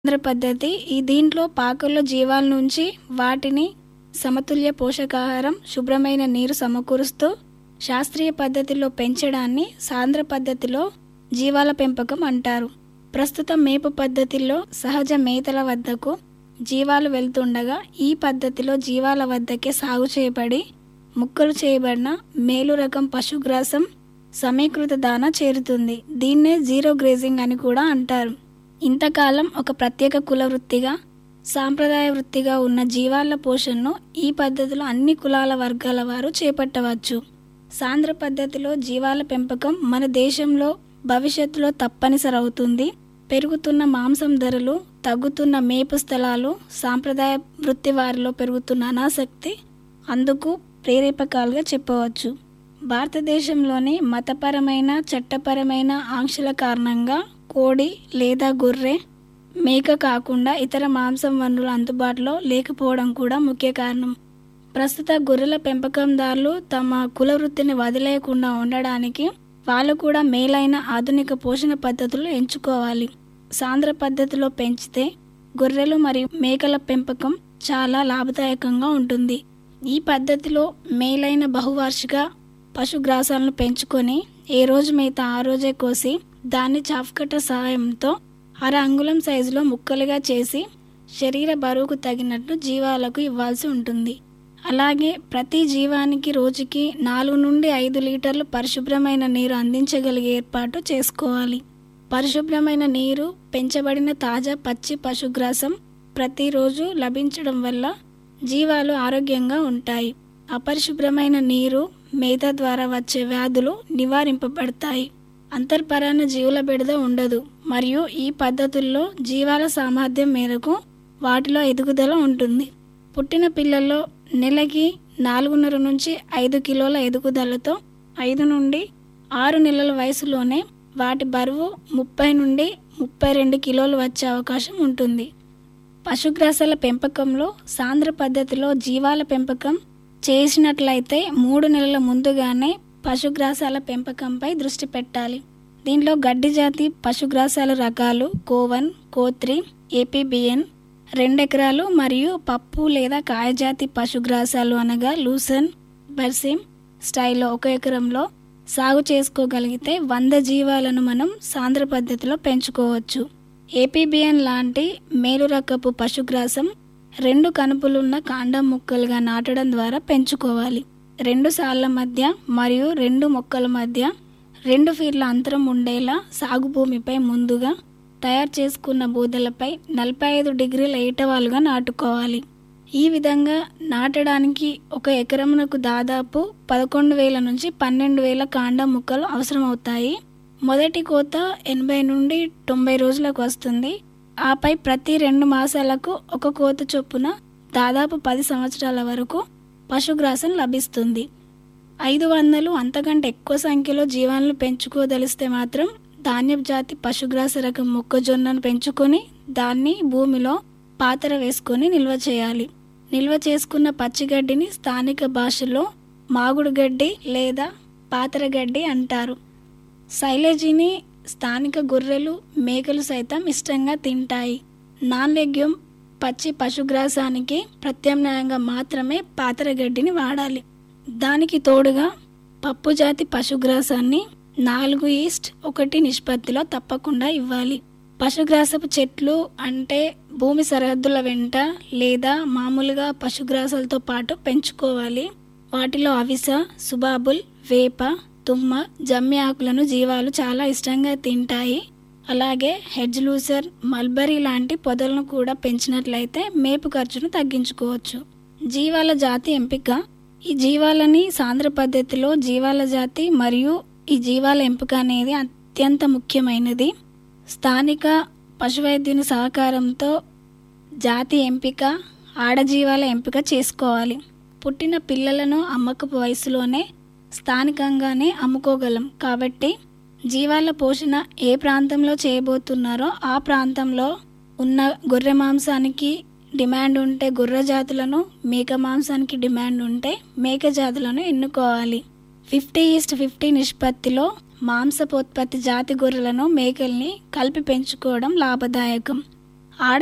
ఆంధ్ర పద్ధతి ఈ దీంట్లో పాకల్లో జీవాల నుంచి వాటిని సమతుల్య పోషకాహారం శుభ్రమైన నీరు సమకూరుస్తూ శాస్త్రీయ పద్ధతిలో పెంచడాన్ని సాంద్ర పద్ధతిలో జీవాల పెంపకం అంటారు ప్రస్తుతం మేపు పద్ధతిలో సహజ మేతల వద్దకు జీవాలు వెళ్తుండగా ఈ పద్ధతిలో జీవాల వద్దకే సాగు చేయబడి ముక్కలు చేయబడిన మేలు రకం పశుగ్రాసం సమీకృత దాన చేరుతుంది దీన్నే జీరో గ్రేజింగ్ అని కూడా అంటారు ఇంతకాలం ఒక ప్రత్యేక కుల వృత్తిగా సాంప్రదాయ వృత్తిగా ఉన్న జీవాల పోషణను ఈ పద్ధతిలో అన్ని కులాల వర్గాల వారు చేపట్టవచ్చు సాంద్ర పద్ధతిలో జీవాల పెంపకం మన దేశంలో భవిష్యత్తులో తప్పనిసరి అవుతుంది పెరుగుతున్న మాంసం ధరలు తగ్గుతున్న మేపు స్థలాలు సాంప్రదాయ వృత్తి వారిలో పెరుగుతున్న అనాసక్తి అందుకు ప్రేరేపకాలుగా చెప్పవచ్చు భారతదేశంలోని మతపరమైన చట్టపరమైన ఆంక్షల కారణంగా కోడి లేదా గొర్రె మేక కాకుండా ఇతర మాంసం వనరులు అందుబాటులో లేకపోవడం కూడా ముఖ్య కారణం ప్రస్తుత గొర్రెల పెంపకందారులు తమ కుల వృత్తిని వదిలేయకుండా ఉండడానికి వాళ్ళు కూడా మేలైన ఆధునిక పోషణ పద్ధతులు ఎంచుకోవాలి సాంద్ర పద్ధతిలో పెంచితే గొర్రెలు మరియు మేకల పెంపకం చాలా లాభదాయకంగా ఉంటుంది ఈ పద్ధతిలో మేలైన బహువార్షిక పశుగ్రాసాలను పెంచుకొని ఏ రోజు మేత ఆ రోజే కోసి దాన్ని చాఫ్కట్ట సహాయంతో అర అంగుళం సైజులో ముక్కలుగా చేసి శరీర బరువుకు తగినట్లు జీవాలకు ఇవ్వాల్సి ఉంటుంది అలాగే ప్రతి జీవానికి రోజుకి నాలుగు నుండి ఐదు లీటర్లు పరిశుభ్రమైన నీరు అందించగలిగే ఏర్పాటు చేసుకోవాలి పరిశుభ్రమైన నీరు పెంచబడిన తాజా పచ్చి పశుగ్రాసం ప్రతిరోజు లభించడం వల్ల జీవాలు ఆరోగ్యంగా ఉంటాయి అపరిశుభ్రమైన నీరు మేత ద్వారా వచ్చే వ్యాధులు నివారింపబడతాయి అంతర్పరాన్న జీవుల బెడద ఉండదు మరియు ఈ పద్ధతుల్లో జీవాల సామర్థ్యం మేరకు వాటిలో ఎదుగుదల ఉంటుంది పుట్టిన పిల్లల్లో నెలకి నాలుగున్నర నుంచి ఐదు కిలోల ఎదుగుదలతో ఐదు నుండి ఆరు నెలల వయసులోనే వాటి బరువు ముప్పై నుండి ముప్పై రెండు కిలోలు వచ్చే అవకాశం ఉంటుంది పశుగ్రాసాల పెంపకంలో సాంద్ర పద్ధతిలో జీవాల పెంపకం చేసినట్లయితే మూడు నెలల ముందుగానే పశుగ్రాసాల పెంపకంపై దృష్టి పెట్టాలి దీంట్లో గడ్డి జాతి పశుగ్రాసాల రకాలు కోవన్ కోత్రి ఏపీబిఎన్ రెండెకరాలు మరియు పప్పు లేదా కాయజాతి పశుగ్రాసాలు అనగా లూసన్ బర్సిమ్ స్టైల్లో ఒక ఎకరంలో సాగు చేసుకోగలిగితే వంద జీవాలను మనం సాంద్ర పద్ధతిలో పెంచుకోవచ్చు ఏపీబిఎన్ లాంటి మేలు రకపు పశుగ్రాసం రెండు కనుపులున్న కాండం ముక్కలుగా నాటడం ద్వారా పెంచుకోవాలి రెండు సార్ల మధ్య మరియు రెండు మొక్కల మధ్య రెండు ఫీట్ల అంతరం ఉండేలా సాగు భూమిపై ముందుగా తయారు చేసుకున్న బూదలపై నలభై ఐదు డిగ్రీల ఏటవాలుగా నాటుకోవాలి ఈ విధంగా నాటడానికి ఒక ఎకరమునకు దాదాపు పదకొండు వేల నుంచి పన్నెండు వేల కాండం ముక్కలు అవసరమవుతాయి మొదటి కోత ఎనభై నుండి తొంభై రోజులకు వస్తుంది ఆపై ప్రతి రెండు మాసాలకు ఒక కోత చొప్పున దాదాపు పది సంవత్సరాల వరకు పశుగ్రాసం లభిస్తుంది ఐదు వందలు అంతకంటే ఎక్కువ సంఖ్యలో జీవాలను పెంచుకోదలిస్తే మాత్రం ధాన్యపు జాతి పశుగ్రాస రకం మొక్కజొన్నను పెంచుకొని దాన్ని భూమిలో పాతర వేసుకొని నిల్వ చేయాలి నిల్వ చేసుకున్న పచ్చిగడ్డిని స్థానిక భాషలో మాగుడు గడ్డి లేదా పాతర గడ్డి అంటారు శైలజీని స్థానిక గొర్రెలు మేకలు సైతం ఇష్టంగా తింటాయి నాన్ లెగ్యూమ్ పచ్చి పశుగ్రాసానికి ప్రత్యామ్నాయంగా మాత్రమే పాతర గడ్డిని వాడాలి దానికి తోడుగా పప్పు జాతి పశుగ్రాసాన్ని నాలుగు ఈస్ట్ ఒకటి నిష్పత్తిలో తప్పకుండా ఇవ్వాలి పశుగ్రాసపు చెట్లు అంటే భూమి సరిహద్దుల వెంట లేదా మామూలుగా పశుగ్రాసాలతో పాటు పెంచుకోవాలి వాటిలో అవిస సుబాబుల్ వేప తుమ్మ జమ్మి ఆకులను జీవాలు చాలా ఇష్టంగా తింటాయి అలాగే హెడ్జ్ లూసర్ మల్బరీ లాంటి పొదలను కూడా పెంచినట్లయితే మేపు ఖర్చును తగ్గించుకోవచ్చు జీవాల జాతి ఎంపిక ఈ జీవాలని సాంద్ర పద్ధతిలో జీవాల జాతి మరియు ఈ జీవాల ఎంపిక అనేది అత్యంత ముఖ్యమైనది స్థానిక పశువైద్యుని సహకారంతో జాతి ఎంపిక ఆడజీవాల ఎంపిక చేసుకోవాలి పుట్టిన పిల్లలను అమ్మకపు వయసులోనే స్థానికంగానే అమ్ముకోగలం కాబట్టి జీవాల పోషణ ఏ ప్రాంతంలో చేయబోతున్నారో ఆ ప్రాంతంలో ఉన్న గొర్రె మాంసానికి డిమాండ్ ఉంటే గొర్రె జాతులను మేక మాంసానికి డిమాండ్ ఉంటే మేక జాతులను ఎన్నుకోవాలి ఫిఫ్టీ ఈస్ట్ ఫిఫ్టీ నిష్పత్తిలో మాంసపోత్పత్తి జాతి గొర్రెలను మేకల్ని కలిపి పెంచుకోవడం లాభదాయకం